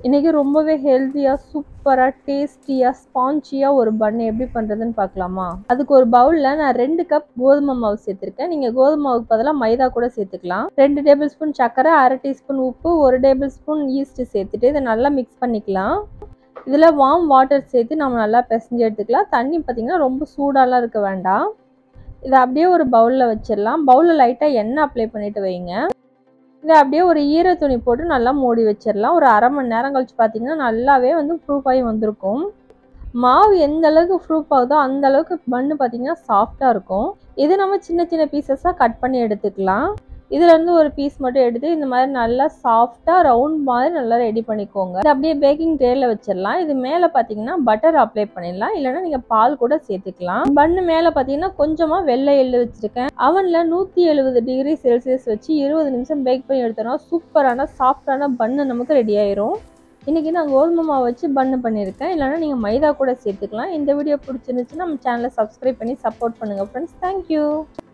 இன்றைக்கி ரொம்பவே ஹெல்த்தியாக சூப்பராக டேஸ்டியாக ஸ்பான்ச்சியாக ஒரு பன் எப்படி பண்ணுறதுன்னு பார்க்கலாமா அதுக்கு ஒரு பவுலில் நான் ரெண்டு கப் கோதுமை மாவு சேர்த்துருக்கேன் நீங்கள் கோதுமை மாவுக்கு பதிலாக மைதா கூட சேர்த்துக்கலாம் ரெண்டு டேபிள் ஸ்பூன் சர்க்கரை அரை டீஸ்பூன் உப்பு ஒரு டேபிள் ஸ்பூன் ஈஸ்ட்டு சேர்த்துட்டு இதை நல்லா மிக்ஸ் பண்ணிக்கலாம் இதில் வார்ம் வாட்டர் சேர்த்து நம்ம நல்லா பிசைஞ்சு எடுத்துக்கலாம் தண்ணி பார்த்திங்கன்னா ரொம்ப சூடாலாம் இருக்க வேண்டாம் இதை அப்படியே ஒரு பவுலில் வச்சிடலாம் பவுலில் லைட்டாக எண்ணெய் அப்ளை பண்ணிவிட்டு வைங்க இதை அப்படியே ஒரு ஈர துணி போட்டு நல்லா மூடி வச்சிடலாம் ஒரு அரை மணி நேரம் கழிச்சு பார்த்தீங்கன்னா நல்லாவே வந்து ப்ரூஃப் ஆகி வந்திருக்கும் மாவு எந்த அளவுக்கு ப்ரூஃப் ஆகுதோ அந்த அளவுக்கு பண்ணு பார்த்தீங்கன்னா சாஃப்டாக இருக்கும் இது நம்ம சின்ன சின்ன பீசஸாக கட் பண்ணி எடுத்துக்கலாம் இதுலேருந்து ஒரு பீஸ் மட்டும் எடுத்து இந்த மாதிரி நல்லா சாஃப்டாக ரவுண்ட் மாதிரி நல்லா ரெடி பண்ணிக்கோங்க இது அப்படியே பேக்கிங் ட்ரேல வச்சிடலாம் இது மேலே பார்த்தீங்கன்னா பட்டர் அப்ளை பண்ணிடலாம் இல்லைன்னா நீங்கள் பால் கூட சேர்த்துக்கலாம் பண்ணு மேலே பார்த்தீங்கன்னா கொஞ்சமாக வெள்ளை எள்ளு வச்சுருக்கேன் அவனில் நூற்றி எழுபது டிகிரி செல்சியஸ் வச்சு இருபது நிமிஷம் பேக் பண்ணி எடுத்தோம்னா சூப்பரான சாஃப்டான பண்ணு நமக்கு ரெடி ஆயிரும் இன்றைக்கி நான் கோதுமை மாவு வச்சு பண்ணு பண்ணியிருக்கேன் இல்லைனா நீங்கள் மைதா கூட சேர்த்துக்கலாம் இந்த வீடியோ பிடிச்சிருந்துச்சுன்னா நம்ம சேனலை சப்ஸ்கிரைப் பண்ணி சப்போர்ட் பண்ணுங்கள் ஃப்ரெண்ட்ஸ் தேங்க்யூ